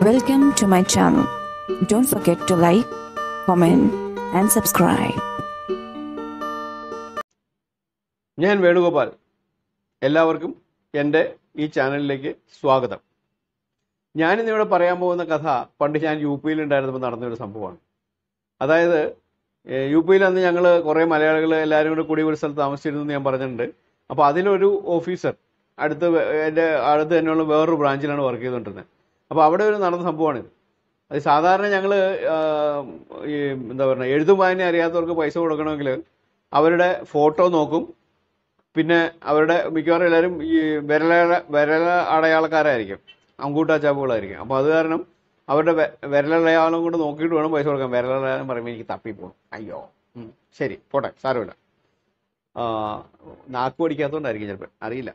Welcome to my channel. Don't forget to like, comment, and subscribe. ഞാൻ വേണുഗോപാൽ എല്ലാവർക്കും എൻ്റെ ഈ ചാനലിലേക്ക് സ്വാഗതം ഞാനിന്നിവിടെ പറയാൻ പോകുന്ന കഥ പണ്ട് ഞാൻ യു പിയിൽ ഉണ്ടായിരുന്നപ്പോൾ നടന്നൊരു സംഭവമാണ് അതായത് ഏഹ്, യു പിയിൽ അന്ന് ഞങ്ങൾ കുറേ മലയാളികൾ എല്ലാവരും കൂടെ കൂടി ഒരു സ്ഥലത്ത് താമസിച്ചിരുന്നു എന്ന് ഞാൻ പറഞ്ഞിട്ടുണ്ട് അപ്പോൾ അതിലൊരു ഓഫീസർ അടുത്ത് വേ- എൻ്റെ അടുത്ത് തന്നെയുള്ള വേറൊരു ബ്രാഞ്ചിലാണ് വർക്ക് ചെയ്തുകൊണ്ടിരുന്നത് അപ്പോൾ അവിടെ ഒരു നടന്ന സംഭവമാണിത് അത് സാധാരണ ഞങ്ങൾ ഈ എന്താ പറയുക എഴുതും വായന അറിയാത്തവർക്ക് പൈസ കൊടുക്കണമെങ്കിൽ അവരുടെ ഫോട്ടോ നോക്കും പിന്നെ അവരുടെ മിക്കവാറും എല്ലാവരും ഈ വിരല വിരല അടയാളക്കാരായിരിക്കും അങ്കൂട്ടാ ചാപ്പുകളായിരിക്കും അപ്പോൾ അത് കാരണം അവരുടെ വെ- വിരലടയാളം കൊണ്ട് നോക്കിയിട്ട് വേണം പൈസ കൊടുക്കാൻ വിരലടയാളം പറയുമ്പോൾ എനിക്ക് തപ്പിപ്പോകും അയ്യോ ഉം, ശരി പോട്ടെ സാരമില്ല ആ, നാക്ക് പഠിക്കാത്തതുകൊണ്ടായിരിക്കും ചിലപ്പോൾ അറിയില്ല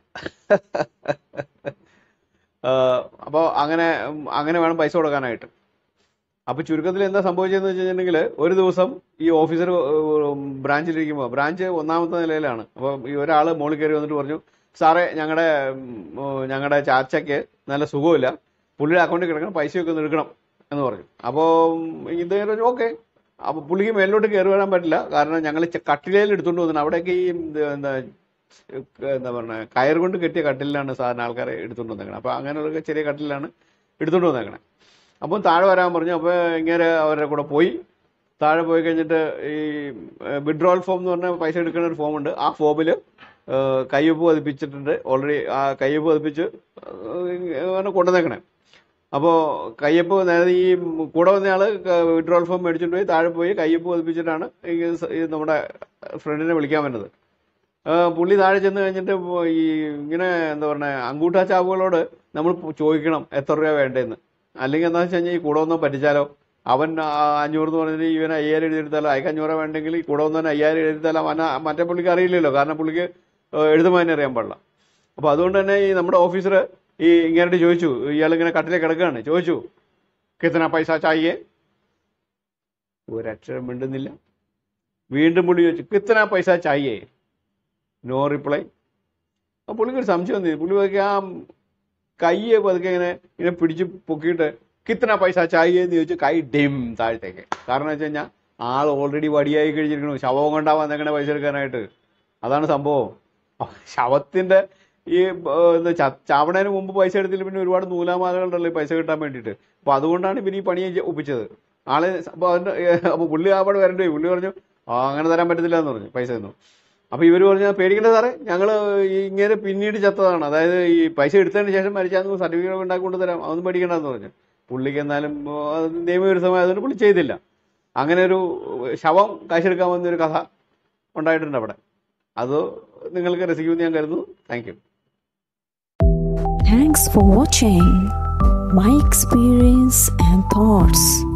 അപ്പോൾ അങ്ങനെ ഉം, അങ്ങനെ വേണം പൈസ കൊടുക്കാനായിട്ട് അപ്പോൾ ചുരുക്കത്തിൽ എന്താ സംഭവിച്ചതെന്ന് വെച്ച് കഴിഞ്ഞിട്ടുണ്ടെങ്കിൽ ഒരു ദിവസം ഈ ഓഫീസർ ബ്രാഞ്ചിലിരിക്കുമ്പോൾ ബ്രാഞ്ച് ഒന്നാമത്തെ നിലയിലാണ് അപ്പോൾ ഈ ഒരാൾ മുകളിൽ കയറി വന്നിട്ട് പറഞ്ഞു സാറേ ഞങ്ങളുടെ ഞങ്ങളുടെ ചാച്ചയ്ക്ക് നല്ല സുഖമില്ല പുള്ളിയുടെ അക്കൗണ്ടിൽ കിടക്കണം പൈസയൊക്കെ ഒന്ന് എടുക്കണം എന്ന് പറഞ്ഞു അപ്പോൾ ഇത് പറഞ്ഞു ഓക്കെ അപ്പോൾ പുള്ളിക്ക് മേലോട്ട് കയറി വരാൻ പറ്റില്ല കാരണം ഞങ്ങൾ കട്ടിലയിൽ എടുത്തുകൊണ്ട് വന്നിട്ട് അവിടെയൊക്കെ ഈ ഇത് എന്താ എന്താ പറയുക കയർ കൊണ്ട് കെട്ടിയ കട്ടിലാണ് സാധാരണ ആൾക്കാരെ എടുത്തുകൊണ്ട് വന്നേക്കണം അപ്പോൾ അങ്ങനെയുള്ള ചെറിയ കട്ടിലാണ് എടുത്തുകൊണ്ട് വന്നേക്കണേ അപ്പം താഴെ വരാൻ പറഞ്ഞു അപ്പോൾ ഇങ്ങനെ അവരുടെ കൂടെ പോയി താഴെ പോയി കഴിഞ്ഞിട്ട് ഈ വിഡ്രോവൽ ഫോം എന്ന് പറഞ്ഞ പൈസ എടുക്കുന്ന ഒരു ഫോം ഉണ്ട് ആ ഫോമിൽ കയ്യൊപ്പ് പതിപ്പിച്ചിട്ടുണ്ട് ഓൾറെഡി ആ കയ്യൊപ്പ് പതിപ്പിച്ച് അങ്ങനെ കൊണ്ടുവന്നേക്കണേ അപ്പോൾ കയ്യൊപ്പ് നേരത്തെ ഈ കൂടെ വന്നയാൾ വിഡ്രോവൽ ഫോം മേടിച്ചിട്ട് പോയി താഴെ പോയി കയ്യൊപ്പ് പതിപ്പിച്ചിട്ടാണ് ഈ സ- ഈ നമ്മുടെ ഫ്രണ്ടിനെ വിളിക്കാൻ വരുന്നത് ആ, പുള്ളി താഴെ ചെന്ന് കഴിഞ്ഞിട്ട് പോ- ഈ ഇങ്ങനെ എന്താ പറയുക അങ്കൂട്ടാ ചാവുകളോട് നമ്മൾ ചോദിക്കണം എത്ര രൂപ വേണ്ടതെന്ന് അല്ലെങ്കിൽ എന്താ വെച്ച് കഴിഞ്ഞാൽ ഈ കൂടെ ഒന്നും പറ്റിച്ചാലോ അവൻ ആ അഞ്ഞൂറ് എന്ന് പറഞ്ഞിട്ട് ഇവൻ അയ്യായിരം എഴുതിയെടുത്താലോ അയക്ക് അഞ്ഞൂറ് വേണ്ടെങ്കിൽ ഈ കൂടെ ഒന്നും അയ്യായിരം എഴുതിയെടുത്താലോ അവൻ മറ്റേ പുള്ളിക്ക് അറിയില്ലല്ലോ കാരണം പുള്ളിക്ക് എഴുതുമാതിനെ അറിയാൻ പാടില്ല അപ്പോൾ അതുകൊണ്ട് തന്നെ ഈ നമ്മുടെ ഓഫീസർ ഈ ഇങ്ങനെ ചോദിച്ചു ഇയാൾ ഇങ്ങനെ കട്ടിലെ കിടക്കുകയാണ് ചോദിച്ചു കിത്തന പൈസ ചായേ ഒരക്ഷരം മിണ്ടുന്നില്ല വീണ്ടും പുള്ളി ചോദിച്ചു കിത്തന പൈസ ചായേ നോ റിപ്ലൈ അപ്പോൾ പുള്ളിക്ക് ഒരു സംശയം വന്നു പുള്ളി പതുക്കെ ആ കയ്യെ പതുക്കെ ഇങ്ങനെ ഇങ്ങനെ പിടിച്ച് പൊക്കിയിട്ട് കിത്തന പൈസ ചായ എന്ന് ചോദിച്ചു കൈ ഡിം താഴത്തേക്ക് കാരണം വെച്ച് കഴിഞ്ഞാൽ ആൾ ഓൾറെഡി വടിയായി കഴിഞ്ഞിരിക്കണു ശവം കൊണ്ടാ വന്നേക്കണേ പൈസ എടുക്കാനായിട്ട് അതാണ് സംഭവം ശവത്തിന്റെ ഈ ഏർ, എന്താ ച- ചാവണേന് മുമ്പ് പൈസ എടുത്തില്ല പിന്നെ ഒരുപാട് നൂലാമാലകളുണ്ടല്ലോ ഈ പൈസ കിട്ടാൻ വേണ്ടിയിട്ട് അപ്പൊ അതുകൊണ്ടാണ് ഇവര് ഈ പണി ചെയ്യ- ഒപ്പിച്ചത് ആള് അപ്പൊ അതിന്റെ അപ്പൊ പുള്ളി അവിടെ വരണ്ടേ പുള്ളി പറഞ്ഞു ആ അങ്ങനെ തരാൻ പറ്റത്തില്ല എന്ന് പറഞ്ഞു പൈസ ഒന്നും അപ്പൊ ഇവര് പറഞ്ഞു പേടിക്കണ്ട സാറേ ഞങ്ങള് ഈ ഇങ്ങനെ പിന്നീട് ചത്തതാണ് അതായത് ഈ പൈസ എടുത്തതിന് ശേഷം മരിച്ചാന്ന് സർട്ടിഫിക്കറ്റ് ഉണ്ടാക്കി കൊണ്ടുതരാം അതൊന്നും പേടിക്കണ്ടെന്ന് പറഞ്ഞു പുള്ളിക്ക് എന്നാലും ആ, അത് നിയമവിരുദ്ധമായതുകൊണ്ട് പുള്ളി ചെയ്തില്ല അങ്ങനെ ഒരു ശവം കാശെടുക്കാൻ വന്നൊരു കഥ ഉണ്ടായിട്ടുണ്ട് അവിടെ അത് നിങ്ങൾക്ക് രസിക്കുമെന്ന് ഞാൻ കരുതുന്നു thank you Thanks for watching my experience and thoughts.